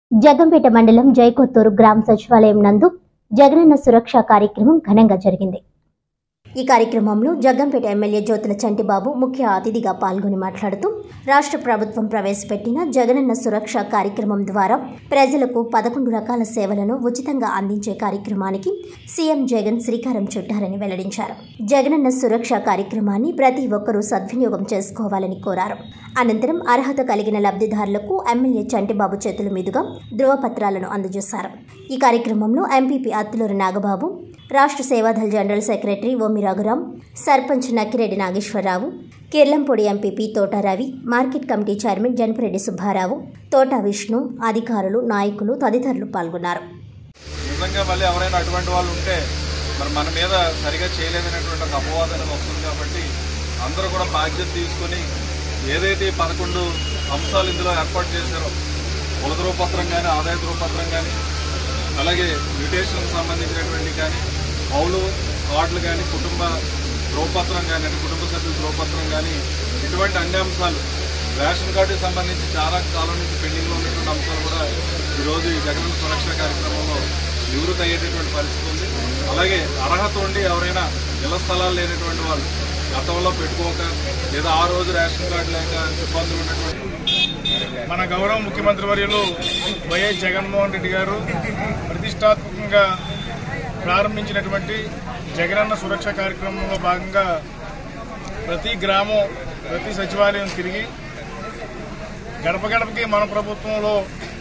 జగంపేట మండలం జైకొత్తూరు గ్రామ సచివాలయం నందు జగనన్న సురక్ష కార్యక్రమం ఘనంగా జరిగింది ఈ కార్యక్రమంలో జగ్గంపేట ఎమ్మెల్యే జ్యోతుల చంటిబాబు ముఖ్య అతిథిగా పాల్గొని మాట్లాడుతూ రాష్ట్ర ప్రభుత్వం ప్రవేశపెట్టిన జగనన్న సురక్ష కార్యక్రమం ద్వారా ప్రజలకు పదకొండు రకాల సేవలను ఉచితంగా అందించే కార్యక్రమానికి సీఎం జగన్ శ్రీకారం చుట్టారని వెల్లడించారు జగనన్న సురక్ష కార్యక్రమాన్ని ప్రతి ఒక్కరూ సద్వినియోగం చేసుకోవాలని కోరారు అనంతరం అర్హత కలిగిన లబ్ధిదారులకు ఎమ్మెల్యే చంటిబాబు చేతుల మీదుగా ధృవపత్రాలను అందజేశారు ఈ కార్యక్రమంలో ఎంపీపీ అత్తులూరు నాగబాబు రాష్ట్ర Sevadal general secretary Omi Raghuram sarpanch Nakkireddy Nageswararao Kirlampudi MPP Thota Ravi market committee chairman Janapareddy Subbarao Thota Vishnu అధికారులు నాయకులు తదితరులు పాల్గొన్నారు నిజంగా మళ్ళీ ఎవరైనా అటువంటి వాళ్ళు ఉంటే మరి మన మీద సరిగా చేయలేదనేటువంటి ఒక అపవాదం అనేది వస్తుంది కాబట్టి అందరూ కూడా బాధ్యత తీసుకొని ఏదైతే ఈ పదకొండు అంశాలు ఇందులో ఏర్పాటు చేశారో కుల ధృవపత్రం కానీ ఆదాయ ధృవపత్రం కానీ అలాగే మ్యూటేషన్ సంబంధించినటువంటి కానీ పౌలు కార్డులు కానీ కుటుంబ ధృవపత్రం కానీ అంటే కుటుంబ సభ్యుల ధృవపత్రం కానీ ఇటువంటి అన్ని అంశాలు రేషన్ కార్డుకి సంబంధించి చాలా కాలం నుంచి పెండింగ్లో ఉన్నటువంటి అంశాలు కూడా ఈరోజు ఈ జగన్ సురక్ష కార్యక్రమంలో నివృత్తి అయ్యేటటువంటి పరిస్థితి ఉంది అలాగే అర్హత ఉండి ఎవరైనా ఇళ్ల స్థలాలు లేనటువంటి వాళ్ళు గతంలో పెట్టుకోక లేదా ఆ రోజు రేషన్ కార్డు లేక ఇబ్బందులు ఉన్నటువంటి మన గౌరవ ముఖ్యమంత్రి వర్యులు వైఎస్ జగన్మోహన్ రెడ్డి గారు ప్రతిష్టాత్మకంగా ప్రారంభించినటువంటి జగనన్న సురక్ష కార్యక్రమంలో భాగంగా ప్రతి గ్రామం ప్రతి సచివాలయం తిరిగి గడప గడపకి మన ప్రభుత్వంలో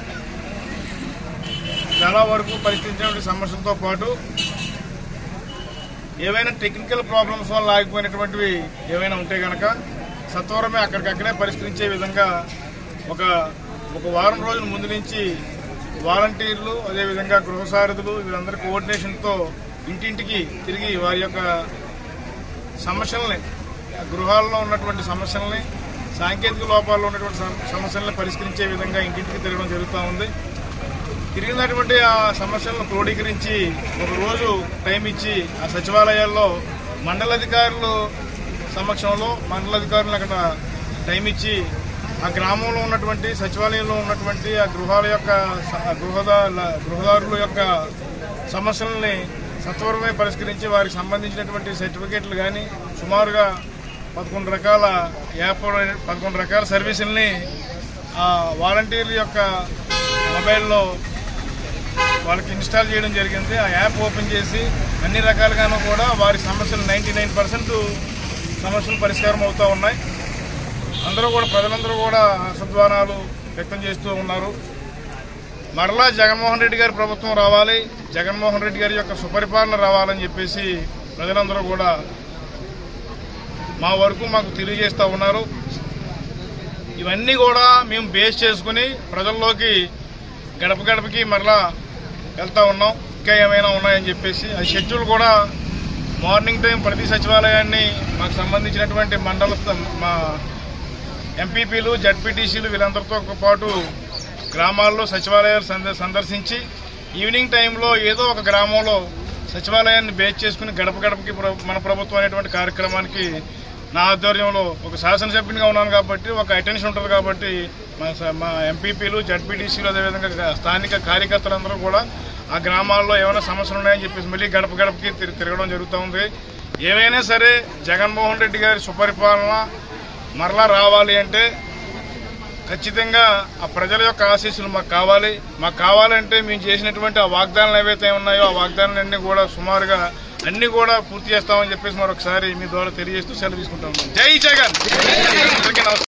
చాలా వరకు పరిష్కరించినటువంటి సమస్యలతో పాటు ఏవైనా టెక్నికల్ ప్రాబ్లమ్స్ వల్ల ఆగిపోయినటువంటివి ఏవైనా ఉంటే గనక సత్వరమే అక్కడికక్కడే పరిష్కరించే విధంగా ఒక ఒక వారం రోజుల ముందు నుంచి వాలంటీర్లు అదేవిధంగా గృహ సారథులు వీళ్ళందరి కోఆర్డినేషన్తో ఇంటింటికి తిరిగి వారి యొక్క సమస్యల్ని గృహాల్లో ఉన్నటువంటి సమస్యల్ని సాంకేతిక లోపాల్లో ఉన్నటువంటి సమ- సమస్యల్ని పరిష్కరించే విధంగా ఇంటింటికి తిరగడం జరుగుతూ ఉంది తిరిగినటువంటి ఆ సమస్యలను క్రోడీకరించి ఒక రోజు టైం ఇచ్చి ఆ సచివాలయాల్లో మండలాధికారులు సమక్షంలో మండలాధికారులు అక్కడ టైం ఇచ్చి ఆ గ్రామంలో ఉన్నటువంటి సచివాలయంలో ఉన్నటువంటి ఆ గృహాల యొక్క స- ఆ గృహదా గృహదారుల యొక్క సమస్యలని సత్వరమే పరిష్కరించి వారికి సంబంధించినటువంటి సర్టిఫికేట్లు కానీ సుమారుగా పదకొండు రకాల యాప్ పదకొండు రకాల సర్వీసుల్ని ఆ వాలంటీర్ల యొక్క మొబైల్లో వాళ్ళకి ఇన్స్టాల్ చేయడం జరిగింది ఆ యాప్ ఓపెన్ చేసి అన్ని రకాలుగాను కూడా వారి సమస్యలు నైంటీ నైన్ పర్సెంట్ సమస్యలు పరిష్కారం అవుతూ ఉన్నాయి అందరూ కూడా ప్రజలందరూ కూడా హర్షధ్వానాలు వ్యక్తం చేస్తూ ఉన్నారు మరలా జగన్మోహన్ రెడ్డి గారి ప్రభుత్వం రావాలి జగన్మోహన్ రెడ్డి గారి యొక్క సుపరిపాలన రావాలని చెప్పేసి ప్రజలందరూ కూడా మా వరకు మాకు తెలియజేస్తూ ఉన్నారు ఇవన్నీ కూడా మేము బేస్ చేసుకుని ప్రజల్లోకి గడప గడపకి మరలా వెళ్తా ఉన్నాం ఇంకా ఏమైనా ఉన్నాయని చెప్పేసి ఆ షెడ్యూల్ కూడా మార్నింగ్ టైం ప్రతి సచివాలయాన్ని మాకు సంబంధించినటువంటి మండల స్థ- మా ఎంపీపీలు జడ్పీటీసీలు వీళ్ళందరితో పాటు గ్రామాల్లో సచివాలయాలు సంద- సందర్శించి ఈవినింగ్ టైంలో ఏదో ఒక గ్రామంలో సచివాలయాన్ని బేస్ చేసుకుని గడప గడపకి ప్ర- మన ప్రభుత్వం అనేటువంటి కార్యక్రమానికి నా ఆధ్వర్యంలో ఒక శాసనసభ్యునిగా ఉన్నాను కాబట్టి ఒక అటెన్షన్ ఉంటుంది కాబట్టి మా స- మా ఎంపీపీలు జడ్పీటీసీలు అదేవిధంగా స్థానిక కార్యకర్తలందరూ కూడా ఆ గ్రామాల్లో ఏమైనా సమస్యలు ఉన్నాయని చెప్పేసి మళ్ళీ గడప గడపకి తిరి- తిరగడం జరుగుతూ ఉంది ఏవైనా సరే జగన్మోహన్ రెడ్డి గారి సుపరిపాలన మరలా రావాలి అంటే ఖచ్చితంగా ఆ ప్రజల యొక్క ఆశీస్సులు మాకు కావాలి మాకు కావాలంటే మేము చేసినటువంటి ఆ వాగ్దానాలు ఏవైతే ఉన్నాయో ఆ వాగ్దానాలన్నీ కూడా సుమారుగా అన్ని కూడా పూర్తి చేస్తామని చెప్పేసి మరొకసారి మీ ద్వారా తెలియజేస్తూ సెలవు తీసుకుంటాం జై జగన్ అందరికీ నమస్కారం